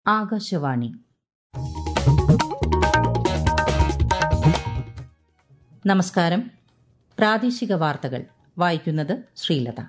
ആകാശവാണി നമസ്കാരം പ്രാദേശിക വാർത്തകൾ വായിക്കുന്നത് ശ്രീലത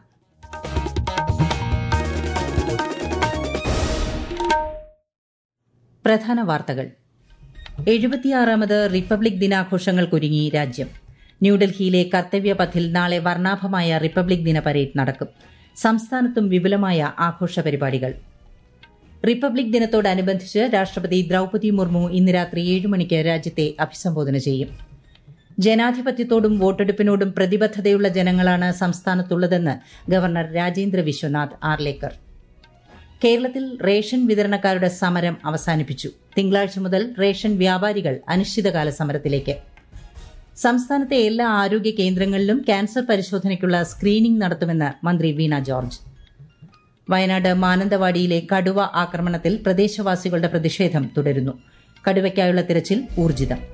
പ്രധാന വാർത്തകൾ എഴുപത്തിയാറാമത് റിപ്പബ്ലിക് ദിനാഘോഷങ്ങൾക്കൊരുങ്ങി രാജ്യം ന്യൂഡൽഹിയിലെ കർത്തവ്യപഥിൽ നാളെ വർണ്ണാഭമായ റിപ്പബ്ലിക് ദിന പരേഡ് നടക്കും സംസ്ഥാനത്തും വിപുലമായ ആഘോഷ പരിപാടികൾ റിപ്പബ്ലിക് ദിനത്തോടനുബന്ധിച്ച് രാഷ്ട്രപതി ദ്രൌപതി മുർമു ഇന്ന് രാത്രി ഏഴ് മണിക്ക് രാജ്യത്തെ അഭിസംബോധന ചെയ്യും ജനാധിപത്യത്തോടും വോട്ടെടുപ്പിനോടും പ്രതിബദ്ധതയുള്ള ജനങ്ങളാണ് സംസ്ഥാനത്തുള്ളതെന്ന് ഗവർണർ രാജേന്ദ്ര വിശ്വനാഥ് ആർലേക്കർ കേരളത്തിൽ റേഷൻ വിതരണക്കാരുടെ സമരം അവസാനിപ്പിച്ചു തിങ്കളാഴ്ച മുതൽ റേഷൻ വ്യാപാരികൾ അനിശ്ചിതകാല സമരത്തിലേക്ക് സംസ്ഥാനത്തെ എല്ലാ ആരോഗ്യ കേന്ദ്രങ്ങളിലും ക്യാൻസർ പരിശോധനയ്ക്കുള്ള സ്ക്രീനിംഗ് നടത്തുമെന്ന് മന്ത്രി വീണ ജോർജ് വയനാട് മാനന്തവാടിയിലെ കടുവ ആക്രമണത്തിൽ പ്രദേശവാസികളുടെ പ്രതിഷേധം തുടരുന്നു കടുവയ്ക്കായുള്ള തിരച്ചിൽ ഊർജിതം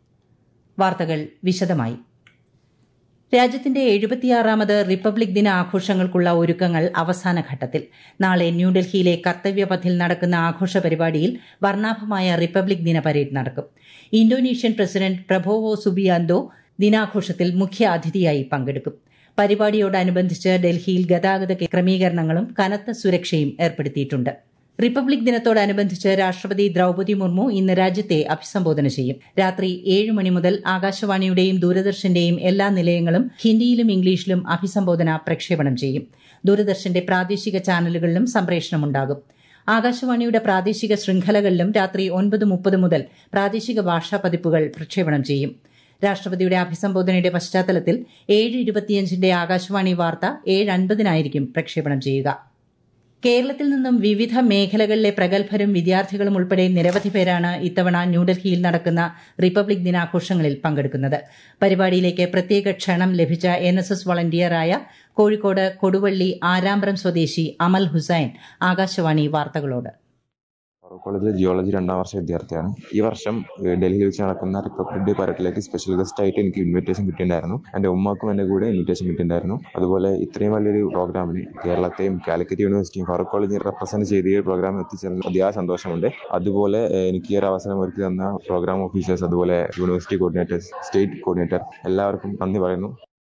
വാർത്തകൾ വിശദമായി രാജ്യത്തിന്റെ എഴുപത്തിയാറാമത് റിപ്പബ്ലിക് ദിന ആഘോഷങ്ങൾക്കുള്ള ഒരുക്കങ്ങൾ അവസാന ഘട്ടത്തിൽ നാളെ ന്യൂഡൽഹിയിലെ കർത്തവ്യപഥിൽ നടക്കുന്ന ആഘോഷ പരിപാടിയിൽ വർണ്ണാഭമായ റിപ്പബ്ലിക് ദിന പരേഡ് നടക്കും ഇന്തോനേഷ്യൻ പ്രസിഡന്റ് പ്രഭോവോ സുബിയാന്തോ ദിനാഘോഷത്തിൽ മുഖ്യ അതിഥിയായി പങ്കെടുക്കും പരിപാടിയോടനുബന്ധിച്ച് ഡൽഹിയിൽ ഗതാഗത ക്രമീകരണങ്ങളും കനത്ത സുരക്ഷയും ഏർപ്പെടുത്തിയിട്ടുണ്ട് റിപ്പബ്ലിക് ദിനത്തോടനുബന്ധിച്ച് രാഷ്ട്രപതി ദ്രൌപതി മുർമു ഇന്ന് രാജ്യത്തെ അഭിസംബോധന ചെയ്യും രാത്രി ഏഴ് മണി മുതൽ ആകാശവാണിയുടെയും ദൂരദർശന്റെയും എല്ലാ നിലയങ്ങളും ഹിന്ദിയിലും ഇംഗ്ലീഷിലും അഭിസംബോധന പ്രക്ഷേപണം ചെയ്യും ദൂരദർശന്റെ പ്രാദേശിക ചാനലുകളിലും സംപ്രേഷണമുണ്ടാകും ആകാശവാണിയുടെ പ്രാദേശിക ശൃംഖലകളിലും രാത്രി ഒൻപത് മുപ്പത് മുതൽ പ്രാദേശിക ഭാഷാ പതിപ്പുകൾ പ്രക്ഷേപണം ചെയ്യും രാഷ്ട്രപതിയുടെ അഭിസംബോധനയുടെ പശ്ചാത്തലത്തിൽ ഏഴ് ഇരുപത്തിയഞ്ചിന്റെ ആകാശവാണി വാർത്ത ഏഴ് അൻപതിനായിരിക്കും പ്രക്ഷേപണം ചെയ്യുക കേരളത്തിൽ നിന്നും വിവിധ മേഖലകളിലെ പ്രഗത്ഭരും വിദ്യാർത്ഥികളും ഉൾപ്പെടെ നിരവധി പേരാണ് ഇത്തവണ ന്യൂഡൽഹിയിൽ നടക്കുന്ന റിപ്പബ്ലിക് ദിനാഘോഷങ്ങളിൽ പങ്കെടുക്കുന്നത് പരിപാടിയിലേക്ക് പ്രത്യേക ക്ഷണം ലഭിച്ച എൻ എസ് എസ് വളണ്ടിയറായ കോഴിക്കോട് കൊടുവള്ളി ആരാമ്പ്രം സ്വദേശി അമൽ ഹുസൈൻ ആകാശവാണി വാർത്തകളോട് ഫറൂഖ് കോളേജിലെ ജിയോളജി രണ്ടാം വർഷ വിദ്യാർത്ഥിയാണ് ഈ വർഷം ഡൽഹിയിൽ വെച്ച് നടക്കുന്ന റിപ്പബ്ലിക് ഡേ പരേഡിലേക്ക് സ്പെഷ്യൽ ഗസ്റ്റ് ആയിട്ട് എനിക്ക് ഇൻവിറ്റേഷൻ കിട്ടിയിട്ടുണ്ടായിരുന്നു എൻ്റെ ഉമ്മാക്കും എൻ്റെ കൂടെ ഇൻവിറ്റേഷൻ കിട്ടിയിട്ടുണ്ടായിരുന്നു അതുപോലെ ഇത്രയും വലിയൊരു പ്രോഗ്രാമിന് കേരളത്തെയും കാലിക്കറ്റ് യൂണിവേഴ്സിറ്റിയും ഫറൂഖ് കോളേജിനെ റെപ്രസെന്റ് ചെയ്ത് ഈ പ്രോഗ്രാം എത്തിച്ചേർന്ന് അതിയായ സന്തോഷമുണ്ട് അതുപോലെ എനിക്ക് ഈ ഒരു അവസരം ഒരുക്കി തന്ന പ്രോഗ്രാം ഓഫീസേഴ്സ് അതുപോലെ യൂണിവേഴ്സിറ്റി കോർഡിനേറ്റേഴ്സ് സ്റ്റേറ്റ് കോർഡിനേറ്റർ എല്ലാവർക്കും നന്ദി പറയുന്നു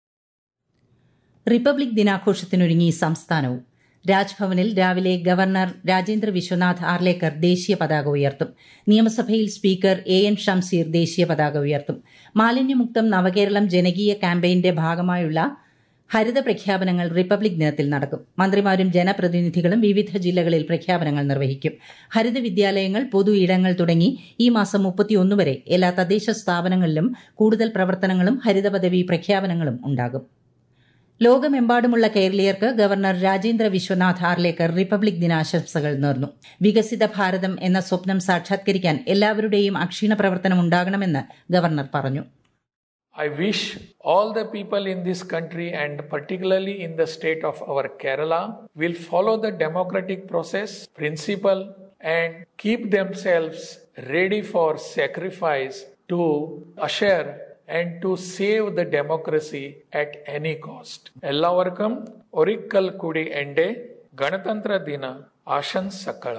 റിപ്പബ്ലിക് ദിനാഘോഷത്തിനൊരുങ്ങി സംസ്ഥാനവും രാജ്ഭവനിൽ രാവിലെ ഗവർണർ രാജേന്ദ്ര വിശ്വനാഥ് ആർലേക്കർ ദേശീയ പതാക ഉയർത്തും നിയമസഭയിൽ സ്പീക്കർ എ എൻ ഷംസീർ ദേശീയ പതാക ഉയർത്തും മാലിന്യമുക്തം നവകേരളം ജനകീയ ക്യാമ്പയിന്റെ ഭാഗമായുള്ള ഹരിത പ്രഖ്യാപനങ്ങൾ റിപ്പബ്ലിക് ദിനത്തിൽ നടക്കും മന്ത്രിമാരും ജനപ്രതിനിധികളും വിവിധ ജില്ലകളിൽ പ്രഖ്യാപനങ്ങൾ നിർവഹിക്കും ഹരിത വിദ്യാലയങ്ങൾ പൊതു ഇടങ്ങൾ തുടങ്ങി ഈ മാസം മുപ്പത്തിയൊന്ന് വരെ എല്ലാ തദ്ദേശ സ്ഥാപനങ്ങളിലും കൂടുതൽ പ്രവർത്തനങ്ങളും ഹരിത പദവി പ്രഖ്യാപനങ്ങളും ഉണ്ടാകും ലോകമെമ്പാടുമുള്ള കേരളീയർക്ക് ഗവർണർ രാജേന്ദ്ര വിശ്വനാഥ് ആർലേക്കർ റിപ്പബ്ലിക് ദിനാശംസകൾ നേർന്നു വികസിത ഭാരതം എന്ന സ്വപ്നം സാക്ഷാത്കരിക്കാൻ എല്ലാവരുടെയും അക്ഷീണ പ്രവർത്തനം ഉണ്ടാകണമെന്ന് ഗവർണർ പറഞ്ഞു I wish all the people in this country and particularly in the state of our Kerala will follow the democratic process principle and keep themselves ready for sacrifice to assure and to save the democracy at any cost. എല്ലാവർക്കും ഒരിക്കൽ കൂടി എൻ്റെ ഗണതന്ത്ര ദിന ആശംസകൾ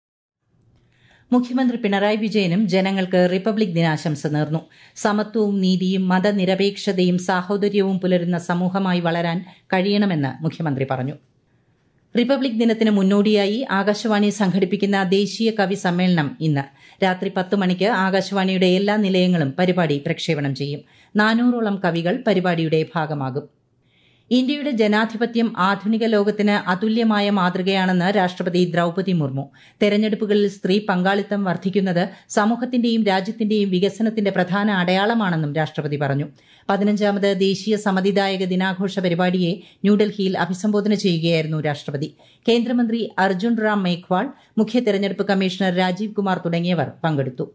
മുഖ്യമന്ത്രി പിണറായി വിജയനും ജനങ്ങൾക്ക് republic ദിനാശംസ നേർന്നു സമത്വവും നീതിയും മതനിരപേക്ഷതയും സാഹോദര്യവും പുലരുന്ന സമൂഹമായി വളരാൻ കഴിയണമെന്ന് മുഖ്യമന്ത്രി പറഞ്ഞു റിപ്പബ്ലിക് ദിനത്തിന് മുന്നോടിയായി ആകാശവാണി സംഘടിപ്പിക്കുന്ന ദേശീയ കവി സമ്മേളനം ഇന്ന് രാത്രി പത്ത് മണിക്ക് ആകാശവാണിയുടെ എല്ലാ നിലയങ്ങളും പരിപാടി പ്രക്ഷേപണം ചെയ്യും നാനൂറോളം കവികൾ പരിപാടിയുടെ ഭാഗമാകും ഇന്ത്യയുടെ ജനാധിപത്യം ആധുനിക ലോകത്തിന് അതുല്യമായ മാതൃകയാണെന്ന് രാഷ്ട്രപതി ദ്രൌപതി മുർമു തെരഞ്ഞെടുപ്പുകളിൽ സ്ത്രീ പങ്കാളിത്തം വർദ്ധിക്കുന്നത് സമൂഹത്തിന്റെയും രാജ്യത്തിന്റെയും വികസനത്തിന്റെ പ്രധാന അടയാളമാണെന്നും രാഷ്ട്രപതി പറഞ്ഞു പതിനഞ്ചാമത് ദേശീയ സമ്മതിദായക ദിനാഘോഷ പരിപാടിയെ ന്യൂഡൽഹിയിൽ അഭിസംബോധന ചെയ്യുകയായിരുന്നു രാഷ്ട്രപതി കേന്ദ്രമന്ത്രി അർജുൻ റാം മേഘ്വാൾ മുഖ്യ തെരഞ്ഞെടുപ്പ് കമ്മീഷണർ രാജീവ് കുമാർ തുടങ്ങിയവർ പങ്കെടുത്തു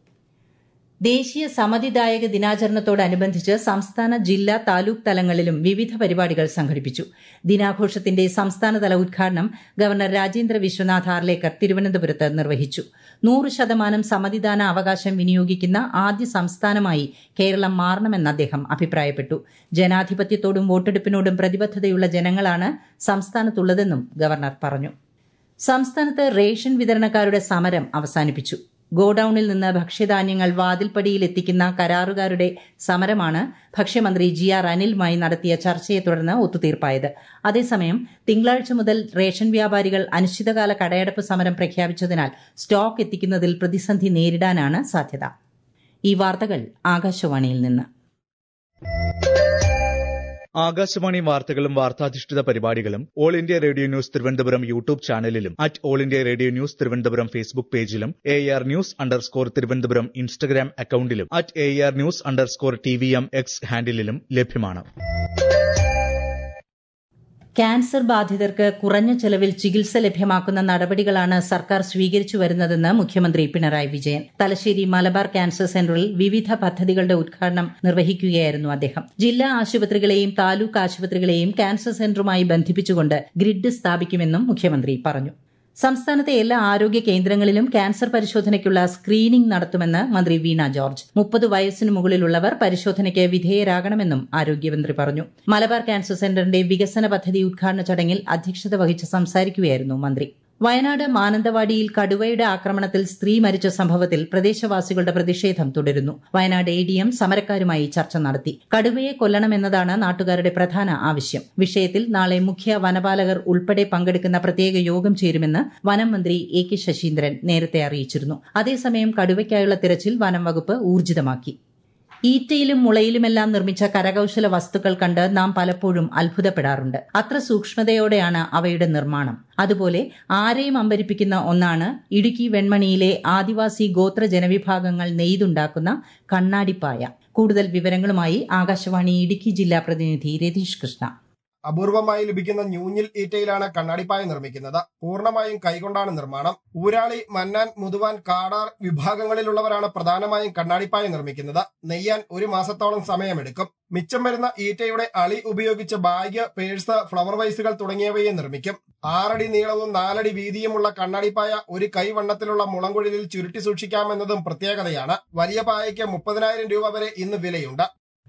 ദേശീയ സമ്മതിദായക ദിനാചരണത്തോടനുബന്ധിച്ച് സംസ്ഥാന ജില്ലാ താലൂക്ക് തലങ്ങളിലും വിവിധ പരിപാടികൾ സംഘടിപ്പിച്ചു ദിനാഘോഷത്തിന്റെ സംസ്ഥാനതല ഉദ്ഘാടനം ഗവർണർ രാജേന്ദ്ര വിശ്വനാഥ് ആർലേക്കർ തിരുവനന്തപുരത്ത് നിർവഹിച്ചു നൂറ് ശതമാനം സമ്മതിദാന അവകാശം വിനിയോഗിക്കുന്ന ആദ്യ സംസ്ഥാനമായി കേരളം മാറണമെന്ന് അദ്ദേഹം അഭിപ്രായപ്പെട്ടു ജനാധിപത്യത്തോടും വോട്ടെടുപ്പിനോടും പ്രതിബദ്ധതയുള്ള ജനങ്ങളാണ് സംസ്ഥാനത്തുള്ളതെന്നും ഗവർണർ പറഞ്ഞു സംസ്ഥാനത്ത് റേഷൻ വിതരണക്കാരുടെ സമരം അവസാനിപ്പിച്ചു ഗോഡൌണിൽ നിന്ന് ഭക്ഷ്യധാന്യങ്ങൾ വാതിൽപ്പടിയിൽ എത്തിക്കുന്ന കരാറുകാരുടെ സമരമാണ് ഭക്ഷ്യമന്ത്രി ജി ആർ അനിലുമായി നടത്തിയ ചർച്ചയെ തുടർന്ന് ഒത്തുതീർപ്പായത് അതേസമയം തിങ്കളാഴ്ച മുതൽ റേഷൻ വ്യാപാരികൾ അനിശ്ചിതകാല കടയടപ്പ് സമരം പ്രഖ്യാപിച്ചതിനാൽ സ്റ്റോക്ക് എത്തിക്കുന്നതിൽ പ്രതിസന്ധി നേരിടാനാണ് സാധ്യത ഈ വാർത്തകൾ ആകാശവാണിയിൽ നിന്ന് ആകാശവാണി വാർത്തകളും വാർത്താധിഷ്ഠിത പരിപാടികളും All India Radio News Thiruvananthapuram YouTube ചാനലിലും at All India Radio News Thiruvananthapuram Facebook പേജിലും A R news underscore Thiruvananthapuram Instagram അക്കൌണ്ടിലും at A R news underscore T V M X ഹാൻഡിലും ലഭ്യമാണ് ക്യാൻസർ ബാധിതർക്ക് കുറഞ്ഞ ചെലവിൽ ചികിത്സ ലഭ്യമാക്കുന്ന നടപടികളാണ് സർക്കാർ സ്വീകരിച്ചു വരുന്നതെന്ന് മുഖ്യമന്ത്രി പിണറായി വിജയൻ തലശ്ശേരി മലബാർ ക്യാൻസർ സെന്ററിൽ വിവിധ പദ്ധതികളുടെ ഉദ്ഘാടനം നിർവഹിക്കുകയായിരുന്നു അദ്ദേഹം ജില്ലാ ആശുപത്രികളെയും താലൂക്ക് ആശുപത്രികളെയും ക്യാൻസർ സെന്ററുമായി ബന്ധിപ്പിച്ചുകൊണ്ട് ഗ്രിഡ് സ്ഥാപിക്കുമെന്നും മുഖ്യമന്ത്രി പറഞ്ഞു സംസ്ഥാനത്തെ എല്ലാ ആരോഗ്യ കേന്ദ്രങ്ങളിലും ക്യാൻസർ പരിശോധനയ്ക്കുള്ള സ്ക്രീനിംഗ് നടത്തുമെന്ന് മന്ത്രി വീണ ജോർജ് മുപ്പത് വയസ്സിന് മുകളിലുള്ളവർ പരിശോധനയ്ക്ക് വിധേയരാകണമെന്നും ആരോഗ്യമന്ത്രി പറഞ്ഞു മലബാർ ക്യാൻസർ സെന്ററിന്റെ വികസന പദ്ധതി ഉദ്ഘാടന ചടങ്ങിൽ അധ്യക്ഷത വഹിച്ച് സംസാരിക്കുകയായിരുന്നു മന്ത്രി വയനാട് മാനന്തവാടിയിൽ കടുവയുടെ ആക്രമണത്തിൽ സ്ത്രീ മരിച്ച സംഭവത്തിൽ പ്രദേശവാസികളുടെ പ്രതിഷേധം തുടരുന്നു വയനാട് എ ഡി എം സമരക്കാരുമായി ചർച്ച നടത്തി കടുവയെ കൊല്ലണമെന്നതാണ് നാട്ടുകാരുടെ പ്രധാന ആവശ്യം വിഷയത്തിൽ നാളെ മുഖ്യ വനപാലകർ ഉൾപ്പെടെ പങ്കെടുക്കുന്ന പ്രത്യേക യോഗം ചേരുമെന്ന് വനം മന്ത്രി എ കെ ശശീന്ദ്രൻ നേരത്തെ അറിയിച്ചിരുന്നു അതേസമയം കടുവയ്ക്കായുള്ള തിരച്ചിൽ വനം വകുപ്പ് ഊർജിതമാക്കി ഈറ്റയിലും മുളയിലുമെല്ലാം നിർമ്മിച്ച കരകൌശല വസ്തുക്കൾ കണ്ട് നാം പലപ്പോഴും അത്ഭുതപ്പെടാറുണ്ട് അത്ര സൂക്ഷ്മതയോടെയാണ് അവയുടെ നിർമ്മാണം അതുപോലെ ആരെയും അമ്പരിപ്പിക്കുന്ന ഒന്നാണ് ഇടുക്കി വെൺമണിയിലെ ആദിവാസി ഗോത്ര ജനവിഭാഗങ്ങൾ നെയ്തുണ്ടാക്കുന്ന കണ്ണാടിപ്പായ കൂടുതൽ വിവരങ്ങളുമായി ആകാശവാണി ഇടുക്കി ജില്ലാ പ്രതിനിധി രതീഷ് കൃഷ്ണ അപൂർവമായി ലഭിക്കുന്ന ന്യൂഞ്ഞിൽ ഈറ്റയിലാണ് കണ്ണാടിപ്പായ നിർമ്മിക്കുന്നത് പൂർണ്ണമായും കൈകൊണ്ടാണ് നിർമ്മാണം ഊരാളി മന്നാൻ മുതുവാൻ കാടാർ വിഭാഗങ്ങളിലുള്ളവരാണ് പ്രധാനമായും കണ്ണാടിപ്പായ നിർമ്മിക്കുന്നത് നെയ്യാൻ ഒരു മാസത്തോളം സമയമെടുക്കും മിച്ചം വരുന്ന ഈറ്റയുടെ അളി ഉപയോഗിച്ച് ബാഗ് പേഴ്സ് ഫ്ലവർ വൈസുകൾ തുടങ്ങിയവയെ നിർമ്മിക്കും ആറടി നീളവും നാലടി വീതിയുമുള്ള കണ്ണാടിപ്പായ ഒരു കൈവണ്ണത്തിലുള്ള മുളങ്കുഴലിൽ ചുരുട്ടി സൂക്ഷിക്കാമെന്നതും പ്രത്യേകതയാണ് വലിയ പായയ്ക്ക് മുപ്പതിനായിരം രൂപ വരെ ഇന്ന് വിലയുണ്ട്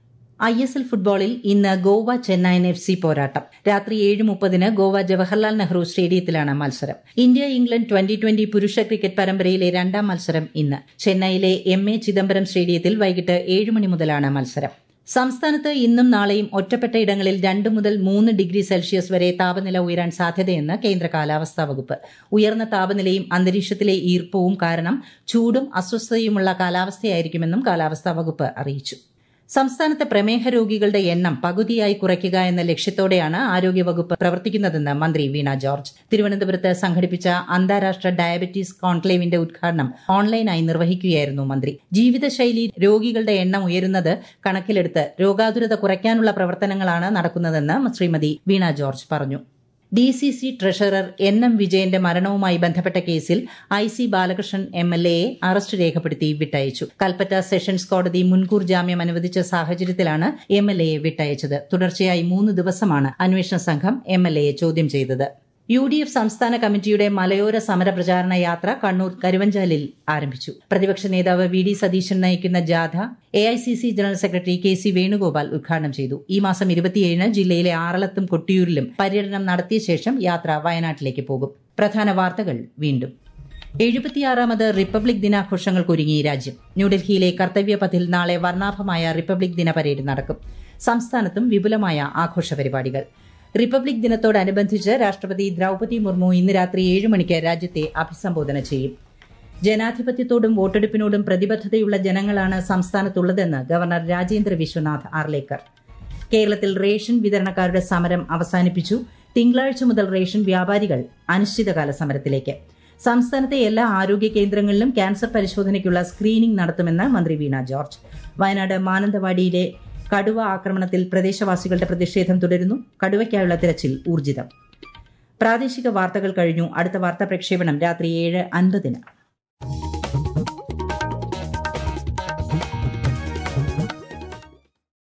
ഐ എസ് എൽ ഫുട്ബോളിൽ ഇന്ന് ഗോവ ചെന്നൈയിൻ എഫ് സി പോരാട്ടം രാത്രി ഏഴ് മുപ്പതിന് ഗോവ ജവഹർലാൽ നെഹ്റു സ്റ്റേഡിയത്തിലാണ് മത്സരം ഇന്ത്യ ഇംഗ്ലണ്ട് ട്വന്റി ട്വന്റി പുരുഷ ക്രിക്കറ്റ് പരമ്പരയിലെ രണ്ടാം മത്സരം ഇന്ന് ചെന്നൈയിലെ എം എ ചിദംബരം സ്റ്റേഡിയത്തിൽ വൈകിട്ട് ഏഴ് മണി മുതലാണ് മത്സരം സംസ്ഥാനത്ത് ഇന്നും നാളെയും ഒറ്റപ്പെട്ട ഇടങ്ങളിൽ രണ്ട് മുതൽ മൂന്ന് ഡിഗ്രി സെൽഷ്യസ് വരെ താപനില ഉയരാൻ സാധ്യതയെന്ന് കേന്ദ്ര കാലാവസ്ഥാ വകുപ്പ് ഉയർന്ന താപനിലയും അന്തരീക്ഷത്തിലെ ഈർപ്പവും കാരണം ചൂടും അസ്വസ്ഥതയുമുള്ള കാലാവസ്ഥയായിരിക്കുമെന്നും കാലാവസ്ഥാ വകുപ്പ് അറിയിച്ചു സംസ്ഥാനത്തെ പ്രമേഹ രോഗികളുടെ എണ്ണം പകുതിയായി കുറയ്ക്കുക എന്ന ലക്ഷ്യത്തോടെയാണ് ആരോഗ്യവകുപ്പ് പ്രവർത്തിക്കുന്നതെന്ന് മന്ത്രി വീണ ജോർജ് തിരുവനന്തപുരത്ത് സംഘടിപ്പിച്ച അന്താരാഷ്ട്ര ഡയബറ്റീസ് കോൺക്ലേവിന്റെ ഉദ്ഘാടനം ഓൺലൈനായി നിർവഹിക്കുകയായിരുന്നു മന്ത്രി ജീവിതശൈലി രോഗികളുടെ എണ്ണം ഉയരുന്നത് കണക്കിലെടുത്ത് രോഗാതുരത കുറയ്ക്കാനുള്ള പ്രവർത്തനങ്ങളാണ് നടക്കുന്നതെന്ന് ശ്രീമതി വീണ ജോർജ് പറഞ്ഞു D C C treasurer N M വിജയന്റെ മരണവുമായി ബന്ധപ്പെട്ട കേസിൽ I C Balakrishnan M L എയെ അറസ്റ്റ് രേഖപ്പെടുത്തി വിട്ടയച്ചു കൽപ്പറ്റ സെഷൻസ് കോടതി മുൻകൂർ ജാമ്യം അനുവദിച്ച സാഹചര്യത്തിലാണ് എം എൽ എയെ വിട്ടയച്ചത് തുടർച്ചയായി മൂന്ന് ദിവസമാണ് അന്വേഷണ സംഘം എം എൽ എയെ ചോദ്യം ചെയ്തത് യു ഡി എഫ് സംസ്ഥാന കമ്മിറ്റിയുടെ മലയോര സമര പ്രചാരണ യാത്ര കണ്ണൂർ കരുവഞ്ചാലിൽ ആരംഭിച്ചു പ്രതിപക്ഷ നേതാവ് വി ഡി സതീശൻ നയിക്കുന്ന ജാഥ A I C C general secretary K C Venugopal ഉദ്ഘാടനം ചെയ്തു ഈ മാസം ഇരുപത്തിയേഴിന് ജില്ലയിലെ ആറളത്തും കൊട്ടിയൂരിലും പര്യടനം നടത്തിയ ശേഷം യാത്ര വയനാട്ടിലേക്ക് പോകും പ്രധാന വാർത്തകൾ വീണ്ടും എഴുപത്തിയാറാമത് റിപ്പബ്ലിക് ദിനാഘോഷങ്ങൾക്കൊരുങ്ങി രാജ്യം ന്യൂഡൽഹിയിലെ കർത്തവ്യപഥിൽ നാളെ വർണ്ണാഭമായ റിപ്പബ്ലിക് ദിന പരേഡ് നടക്കും സംസ്ഥാനത്തും വിപുലമായ ആഘോഷ പരിപാടികൾ റിപ്പബ്ലിക് ദിനത്തോടനുബന്ധിച്ച് രാഷ്ട്രപതി ദ്രൌപതി മുർമു ഇന്ന് രാത്രി ഏഴ് മണിക്ക് രാജ്യത്തെ അഭിസംബോധന ചെയ്യും ജനാധിപത്യത്തോടും വോട്ടെടുപ്പിനോടും പ്രതിബദ്ധതയുള്ള ജനങ്ങളാണ് സംസ്ഥാനത്തുള്ളതെന്ന് ഗവർണർ രാജേന്ദ്ര വിശ്വനാഥ് ആർലേക്കർ കേരളത്തിൽ റേഷൻ വിതരണക്കാരുടെ സമരം അവസാനിപ്പിച്ചു തിങ്കളാഴ്ച മുതൽ റേഷൻ വ്യാപാരികൾ അനിശ്ചിതകാല സമരത്തിലേക്ക് സംസ്ഥാനത്തെ എല്ലാ ആരോഗ്യ കേന്ദ്രങ്ങളിലും ക്യാൻസർ പരിശോധനയ്ക്കുള്ള സ്ക്രീനിംഗ് നടത്തുമെന്ന് മന്ത്രി വീണ ജോർജ് വയനാട് മാനന്തവാടിയിലെ കടുവ ആക്രമണത്തിൽ പ്രദേശവാസികളുടെ പ്രതിഷേധം തുടരുന്നു കടുവയ്ക്കായുള്ള തിരച്ചിൽ ഊർജിതം പ്രാദേശിക വാർത്തകൾ കഴിഞ്ഞു അടുത്ത വാർത്താ പ്രക്ഷേപണം രാത്രി ഏഴ് അൻപതിന്